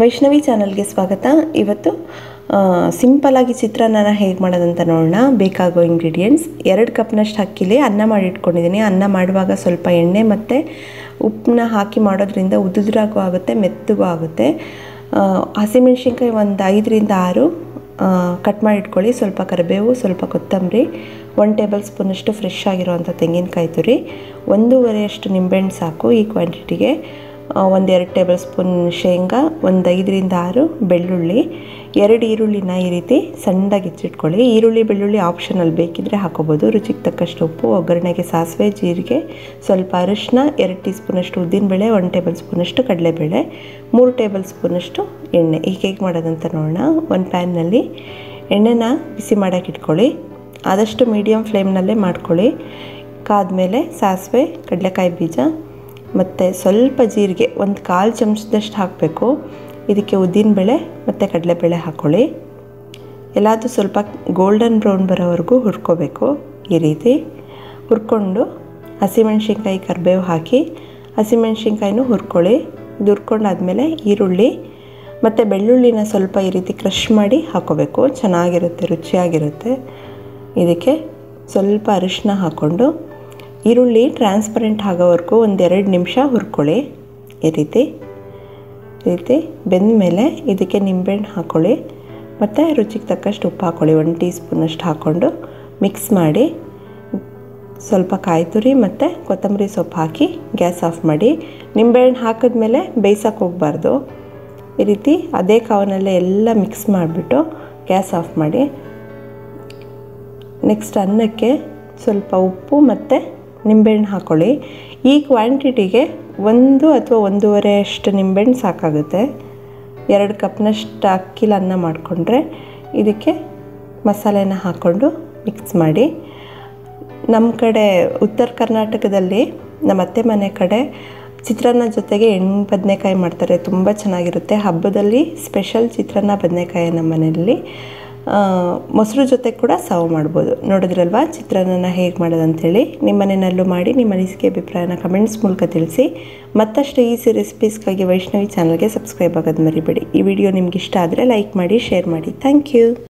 ವೈಷ್ಣವಿ ಚಾನಲ್ಗೆ ಸ್ವಾಗತ ಇವತ್ತು ಸಿಂಪಲಾಗಿ ಚಿತ್ರಾನ್ನನ ಹೇಗೆ ಮಾಡೋದಂತ ನೋಡೋಣ ಬೇಕಾಗೋ ಇಂಗ್ರೀಡಿಯೆಂಟ್ಸ್ ಎರಡು ಕಪ್ನಷ್ಟು ಅಕ್ಕಿಲಿ ಅನ್ನ ಮಾಡಿ ಇಟ್ಕೊಂಡಿದ್ದೀನಿ ಅನ್ನ ಮಾಡುವಾಗ ಸ್ವಲ್ಪ ಎಣ್ಣೆ ಮತ್ತು ಉಪ್ಪನ್ನ ಹಾಕಿ ಮಾಡೋದ್ರಿಂದ ಉದುದ್ರಾಗೂ ಆಗುತ್ತೆ ಮೆತ್ತಗೂ ಆಗುತ್ತೆ ಆ, ಹಸಿಮೆಣ್ಸಿನ್ಕಾಯಿ ಒಂದು ಐದರಿಂದ ಆರು ಕಟ್ ಮಾಡಿ ಇಟ್ಕೊಳ್ಳಿ ಸ್ವಲ್ಪ ಕರಿಬೇವು ಸ್ವಲ್ಪ ಕೊತ್ತಂಬರಿ ಒನ್ ಟೇಬಲ್ ಸ್ಪೂನಷ್ಟು ಫ್ರೆಶ್ ಆಗಿರೋವಂಥ ತೆಂಗಿನಕಾಯಿ ತುರಿ ಒಂದೂವರೆಯಷ್ಟು ನಿಂಬೆಹಣ್ಣು ಸಾಕು ಈ ಕ್ವಾಂಟಿಟಿಗೆ ಒಂದೆರಡು ಟೇಬಲ್ ಸ್ಪೂನ್ ಶೇಂಗಾ ಒಂದು ಐದರಿಂದ ಆರು ಬೆಳ್ಳುಳ್ಳಿ ಎರಡು ಈರುಳ್ಳಿನ ಈ ರೀತಿ ಸಣ್ಣದಾಗಿ ಹೆಚ್ಚಿಟ್ಕೊಳ್ಳಿ ಈರುಳ್ಳಿ ಬೆಳ್ಳುಳ್ಳಿ ಆಪ್ಷನಲ್ ಬೇಕಿದ್ದರೆ ಹಾಕೋಬೋದು ರುಚಿಗೆ ತಕ್ಕಷ್ಟು ಉಪ್ಪು ಒಗ್ಗರಣೆಗೆ ಸಾಸಿವೆ ಜೀರಿಗೆ ಸ್ವಲ್ಪ ಅರಿಶಿನ ಎರಡು ಟೀ ಸ್ಪೂನಷ್ಟು ಉದ್ದಿನಬೇಳೆ ಒನ್ ಟೇಬಲ್ ಸ್ಪೂನಷ್ಟು ಕಡಲೆಬೇಳೆ ಮೂರು ಟೇಬಲ್ ಸ್ಪೂನಷ್ಟು ಎಣ್ಣೆ ಈಗ ಹೇಗೆ ಮಾಡೋದಂತ ನೋಡೋಣ ಒಂದು ಪ್ಯಾನ್ನಲ್ಲಿ ಎಣ್ಣೆನ ಬಿಸಿ ಮಾಡೋಕೆ ಇಟ್ಕೊಳ್ಳಿ ಆದಷ್ಟು ಮೀಡಿಯಮ್ ಫ್ಲೇಮ್ನಲ್ಲೇ ಮಾಡ್ಕೊಳ್ಳಿ ಕಾದ್ಮೇಲೆ ಸಾಸಿವೆ ಕಡಲೆಕಾಯಿ ಬೀಜ ಮತ್ತು ಸ್ವಲ್ಪ ಜೀರಿಗೆ ಒಂದು ಕಾಲು ಚಮಚದಷ್ಟು ಹಾಕಬೇಕು ಇದಕ್ಕೆ ಉದ್ದಿನಬೇಳೆ ಮತ್ತು ಕಡಲೆಬೇಳೆ ಹಾಕ್ಕೊಳ್ಳಿ ಎಲ್ಲಾದರೂ ಸ್ವಲ್ಪ ಗೋಲ್ಡನ್ ಬ್ರೌನ್ ಬರೋವರೆಗೂ ಹುರ್ಕೋಬೇಕು ಈ ರೀತಿ ಹುರ್ಕೊಂಡು ಹಸಿಮೆಣ್ಸಿನ್ಕಾಯಿ ಕರಿಬೇವು ಹಾಕಿ ಹಸಿಮೆಣ್ಸಿನ್ಕಾಯಿನೂ ಹುರ್ಕೊಳ್ಳಿ ಇದು ಹುರ್ಕೊಂಡಾದ್ಮೇಲೆ ಈರುಳ್ಳಿ ಮತ್ತು ಬೆಳ್ಳುಳ್ಳಿನ ಸ್ವಲ್ಪ ಈ ರೀತಿ ಕ್ರಷ್ ಮಾಡಿ ಹಾಕೋಬೇಕು ಚೆನ್ನಾಗಿರುತ್ತೆ ರುಚಿಯಾಗಿರುತ್ತೆ ಇದಕ್ಕೆ ಸ್ವಲ್ಪ ಅರಿಶಿನ ಹಾಕ್ಕೊಂಡು ಈರುಳ್ಳಿ ಟ್ರಾನ್ಸ್ಪರೆಂಟ್ ಆಗೋವರೆಗೂ ಒಂದೆರಡು ನಿಮಿಷ ಹುರ್ಕೊಳ್ಳಿ ಈ ರೀತಿ ಈ ರೀತಿ ಬೆಂದ ಮೇಲೆ ಇದಕ್ಕೆ ನಿಂಬೆಹಣ್ಣು ಹಾಕ್ಕೊಳ್ಳಿ ಮತ್ತು ರುಚಿಗೆ ತಕ್ಕಷ್ಟು ಉಪ್ಪು ಹಾಕ್ಕೊಳ್ಳಿ ಒಂದು ಟೀ ಸ್ಪೂನಷ್ಟು ಹಾಕ್ಕೊಂಡು ಮಿಕ್ಸ್ ಮಾಡಿ ಸ್ವಲ್ಪ ಕಾಯಿ ತುರಿ ಮತ್ತು ಕೊತ್ತಂಬರಿ ಸೊಪ್ಪು ಹಾಕಿ ಗ್ಯಾಸ್ ಆಫ್ ಮಾಡಿ ನಿಂಬೆಹಣ್ಣು ಹಾಕಿದ್ಮೇಲೆ ಬೇಯ್ಸೋಕೆ ಹೋಗಬಾರ್ದು ಈ ರೀತಿ ಅದೇ ಕಾವನಲ್ಲೇ ಎಲ್ಲ ಮಿಕ್ಸ್ ಮಾಡಿಬಿಟ್ಟು ಗ್ಯಾಸ್ ಆಫ್ ಮಾಡಿ ನೆಕ್ಸ್ಟ್ ಅನ್ನಕ್ಕೆ ಸ್ವಲ್ಪ ಉಪ್ಪು ಮತ್ತು ನಿಂಬೆಹಣ್ಣು ಹಾಕ್ಕೊಳ್ಳಿ ಈ ಕ್ವಾಂಟಿಟಿಗೆ ಒಂದು ಅಥವಾ ಒಂದೂವರೆ ಅಷ್ಟು ನಿಂಬೆಹಣ್ಣು ಸಾಕಾಗುತ್ತೆ ಎರಡು ಕಪ್ನಷ್ಟು ಅಕ್ಕಿಲ ಅನ್ನ ಮಾಡಿಕೊಂಡ್ರೆ ಇದಕ್ಕೆ ಮಸಾಲೆನ ಹಾಕ್ಕೊಂಡು ಮಿಕ್ಸ್ ಮಾಡಿ ನಮ್ಮ ಕಡೆ ಉತ್ತರ ಕರ್ನಾಟಕದಲ್ಲಿ ನಮ್ಮ ಅತ್ತೆ ಮನೆ ಕಡೆ ಚಿತ್ರಾನ್ನ ಜೊತೆಗೆ ಎಣ್ಣೆ ಬದನೆಕಾಯಿ ಮಾಡ್ತಾರೆ ತುಂಬ ಚೆನ್ನಾಗಿರುತ್ತೆ ಹಬ್ಬದಲ್ಲಿ ಸ್ಪೆಷಲ್ ಚಿತ್ರಾನ್ನ ಬದನೆಕಾಯಿ ನಮ್ಮ ಮನೆಯಲ್ಲಿ ಆ, ಮೊಸರು ಜೊತೆ ಕೂಡ ಸರ್ವ್ ಮಾಡ್ಬೋದು ನೋಡಿದ್ರಲ್ವಾ ಚಿತ್ರಾನ್ನ ಹೇಗೆ ಮಾಡೋದಂಥೇಳಿ ನಿಮ್ಮ ಮನೆಯಲ್ಲೂ ಮಾಡಿ ನಿಮ್ಮ ಅನಿಸಿಕೆ ಅಭಿಪ್ರಾಯನ ಕಮೆಂಟ್ಸ್ ಮೂಲಕ ತಿಳಿಸಿ ಮತ್ತಷ್ಟು ಈಸಿ ರೆಸಿಪೀಸ್ಗಾಗಿ ವೈಷ್ಣವಿ ಚಾನಲ್ಗೆ ಸಬ್ಸ್ಕ್ರೈಬ್ ಆಗೋದು ಮರಿಬೇಡಿ ಈ ವಿಡಿಯೋ ನಿಮ್ಗೆ ಇಷ್ಟ ಆದರೆ ಲೈಕ್ ಮಾಡಿ ಶೇರ್ ಮಾಡಿ ಥ್ಯಾಂಕ್ ಯು